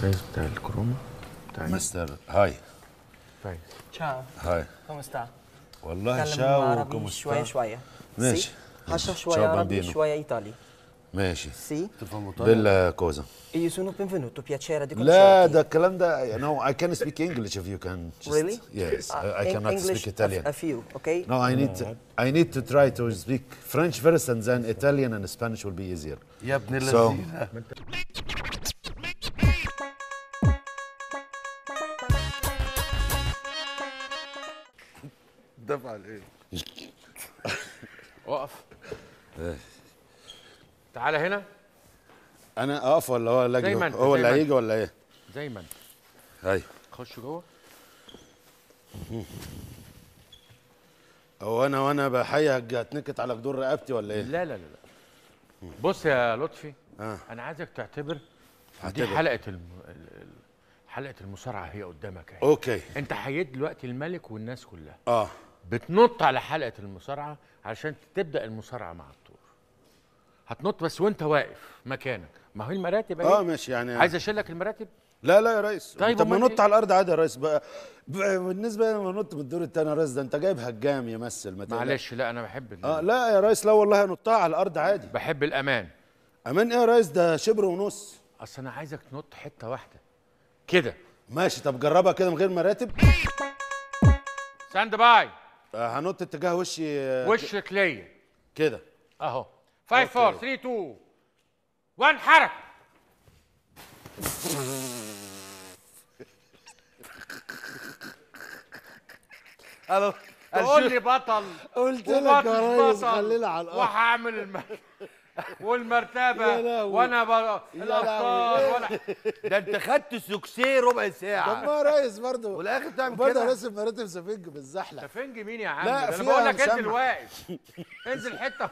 السايز بتاع الكروما بتاع مستر هاي سايز Ciao, هاي come sta? والله اتكلم شاو عربي كم شوية شوية ماشي Sì? هشرح Ciao, شوية عربي bambino. شوية إيطالي ماشي Sì? بيلا كوزا Io sono benvenuto, piacere di لا conoscerti. ده الكلام ده no I can speak English if you can just Really? yes Uh, I, I Eng- cannot English speak Italian A, a few, okay? no I need to, I need to try to speak French first and then Italian and Spanish will be easier يا ابن So- اللذينه دفع الايه اقف تعالى هنا انا اقف ولا هو اللي زي ما أجي؟ أنت، هو زي اللي ما هيجي ولا ايه زي ما انت هاي خش جوه هو انا وانا بحيي هتنكت على جدور رقبتي ولا ايه لا لا لا لا بص يا لطفي آه. انا عايزك تعتبر دي هعتبر. حلقه الم... ال- ال- حلقه المصارعه هي قدامك اهي اوكي انت حييت دلوقتي الملك والناس كلها اه بتنط على حلقه المصارعه عشان تبدا المصارعه مع الطور هتنط بس وانت واقف مكانك ما هو المراتب اهي اه ماشي يعني عايز اشيل لك المراتب لا لا يا ريس طيب طب ما أمال نط إيه؟ على الارض عادي يا ريس بقى بقى بالنسبه لي لما نط من الدور الثاني يا ريس ده انت جايب هجام يمثل ما تقلقش. معلش لا انا بحب ال... اه لا يا ريس لا والله نطها على الارض عادي بحب الامان امان ايه يا ريس ده شبر ونص اصل انا عايزك تنط حته واحده كده ماشي طب جربها كده من غير مراتب ستاند باي آه هنط اتجاه وشي آه، وشك ليا كده اهو 5 4 3 2 1 حركه انا تقول لي بطل قلت وبطل لك يا ريس بطل خلينا على الارض وهعمل الم... والمرتبه يا لهوي. وانا ب... الابطال لهوي. وانا ده انت خدت سوكسيه ربع طب ساعه ما يا ريس برضه والاخر تعمل برضه يا كده ريس المراتب سفنج بالزحلق سفنج مين يا عم لا، ده انا فيها بقول لك انزل مسمع. واقف انزل حته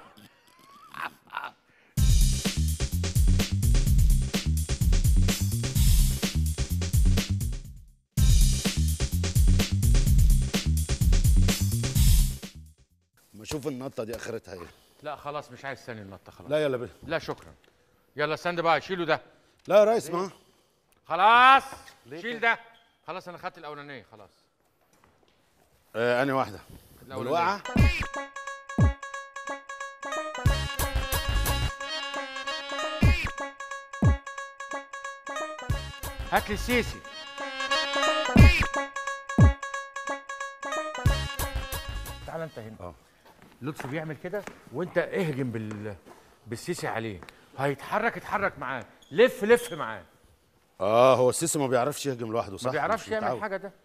ما اشوف النطه دي اخرتها ايه لا خلاص مش عايز ثاني النطه خلاص لا يلا بينا لا شكرا يلا ستاند باي شيلوا ده لا يا ريس ما خلاص شيل ده خلاص انا خدت الاولانيه خلاص آه انهي واحده الأولانية. بالوقعه هات لي السيسي تعال انت هنا اه. لطفي بيعمل كده وانت اهجم بال بالسيسي عليه هيتحرك اتحرك معاه لف لف معاه اه هو السيسي ما بيعرفش يهجم لوحده صح ما بيعرفش مش يعمل متعود. حاجه ده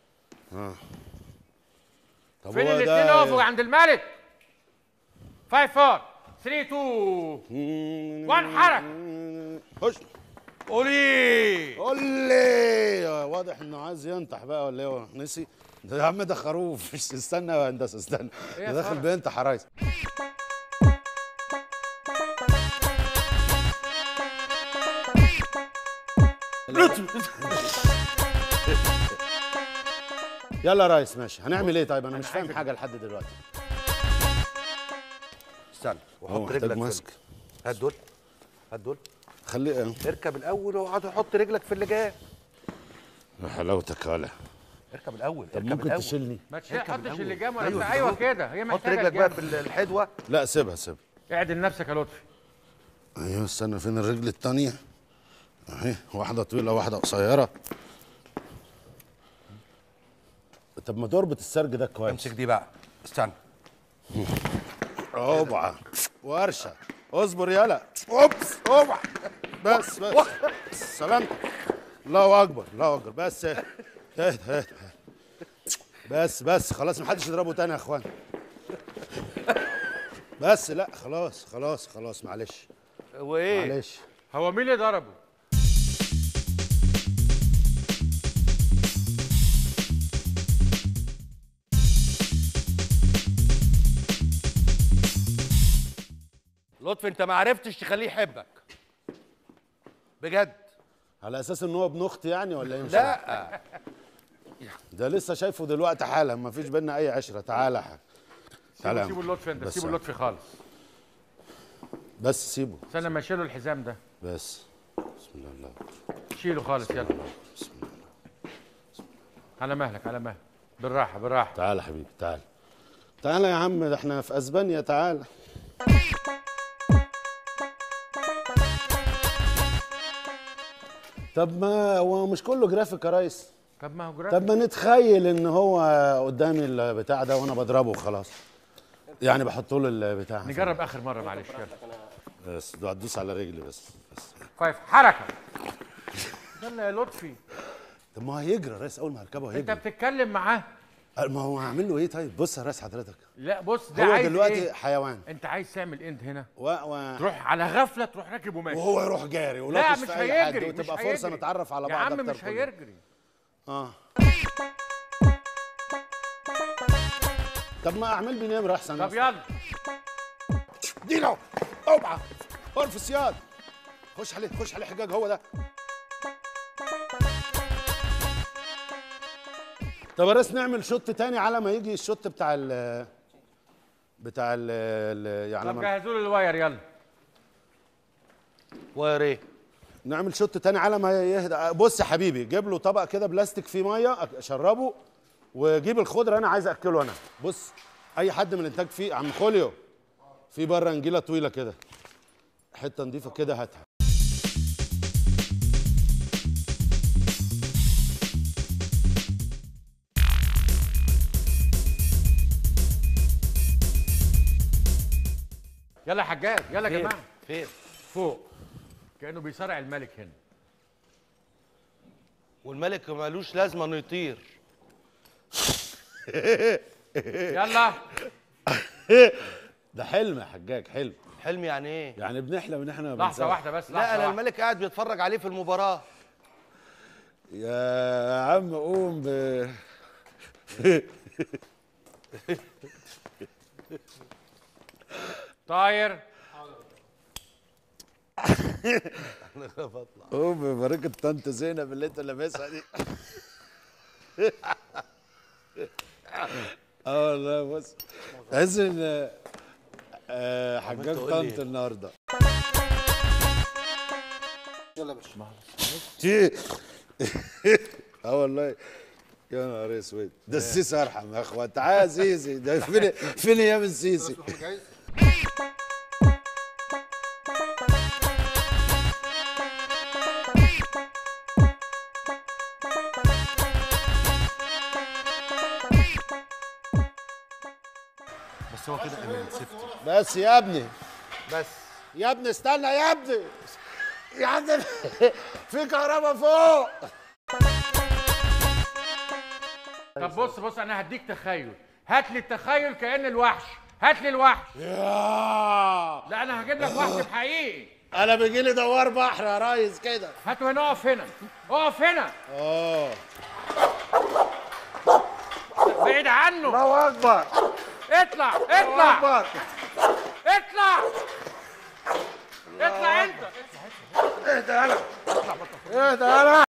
طب فين هو الاثنين ده- اقفوا عند الملك 5 4 3 2 1 حركه خش قولي قول لي واضح انه عايز ينطح بقى ولا ايه هو نسي ده يا عم ده خروف مش استنى يا هندسه استنى إيه يا ده داخل فرج؟ بينطح يا ريس يلا يا ريس ماشي هنعمل ايه طيب انا مش فاهم حاجه لحد دلوقتي استنى هو وحط محتاج رجلك في ماسك ال- هات دول هات دول خليه اركب الاول واقعد حط رجلك في اللجام يا حلاوتك ولا اركب الاول طب اركب ممكن الأول. تشيلني ما تحطش الأول. اللي جام ولا أيوة بتاع. كده ايوه أهو. كده هي حط محتاجه رجلك بقى الجام. في الحدوه لا سيبها سيبها اعدل نفسك يا لطفي ايوه استنى فين الرجل التانية اهي واحدة طويلة واحدة قصيرة طب ما تربط السرج ده كويس امسك دي بقى استنى اوبع ورشة اصبر يلا اوبس اوبع بس بس سلامتك الله اكبر الله اكبر بس اهدى اهدى اهدى بس بس خلاص محدش يضربه تاني يا اخوان بس لا خلاص خلاص خلاص معلش وايه معلش هو مين اللي ضربه لطفي انت ما عرفتش تخليه يحبك بجد على اساس ان هو ابن اختي يعني ولا ايه مش عارف. لا ده لسه شايفه دلوقتي حالا ما فيش بينا اي عشره تعالى يا حاج تعالى يا سيبوا عم. اللطفي انت بس سيبوا يا عم. اللطفي خالص بس سيبه استنى ما يشيلوا الحزام ده بس بسم الله الله شيله خالص يلا بسم الله على مهلك على مهلك بالراحه بالراحه تعال حبيبي تعال تعال يا عم ده احنا في اسبانيا تعال طب ما هو مش كله جرافيك يا ريس طب ما هو جرافيك طب ما نتخيل ان هو قدامي البتاع ده وانا بضربه وخلاص يعني بحط له البتاع نجرب اخر مره معلش يلا بس ده هتدوس على رجلي بس بس فايف حركه يلا يا لطفي طب ما هو هيجري يا ريس اول ما هركبه انت هيجري بتتكلم معاه ما هو هعمل له ايه طيب بص يا ريس حضرتك لا بص ده هو عايز دلوقتي إيه؟ حيوان انت عايز تعمل اند هنا و... و... تروح على غفله تروح راكب وماشي وهو يروح جاري لا ولطش مش في أي حد هيجري مش وتبقى فرصه هيجري. نتعرف على يا بعض عم اكتر مش كلنا. هيجري اه طب ما اعمل بيه نمره احسن طب يلا اديله اوعى ارفع السياد خش عليه خش عليه حجاج هو ده طب يا ريس نعمل شوت تاني على ما يجي الشوت بتاع ال بتاع ال ال- يعني طب لما جهزوا لي الواير يلا واير ايه نعمل شوت تاني على ما يهدى بص يا حبيبي جيب له طبق كده بلاستيك فيه ميه أك- شربه وجيب الخضره انا عايز اكله انا بص اي حد من الانتاج فيه عم خوليو في بره نجيله طويله كده حته نضيفه كده هاتها يلا يا حجاج يلا يا فين جماعه فين فوق كانه بيصارع الملك هنا والملك مالوش لازمه انه يطير يلا ده حلم يا حجاج حلم حلم يعني ايه يعني بنحلم ان احنا لحظه بنسافر. واحده بس لا لحظه انا واحدة. الملك قاعد بيتفرج عليه في المباراه يا عم قوم ب... طاير قوم ببركة طنط زينب اللي انت لابسها دي اه والله بص تحس ان آه، حجاج تقول لي طنط النهارده يلا يا باشا تي اه والله يا نهار اسود ده السيسي ارحم يا اخوان تعال يا سيسي ده فين فين ايام السيسي بس هو كده امان سيفتي بس يا ابني بس يا ابني استنى يا ابني يا ابني في كهرباء فوق طب بص بص انا هديك تخيل هات لي التخيل كأن الوحش هات لي الوحش يا لا انا هجيب لك وحش حقيقي انا بيجي لي دوار بحر يا ريس كده هاتوا هنا اقف هنا اقف هنا اه بعيد عنه الله اكبر اطلع اطلع اطلع اطلع انت ايه ده انا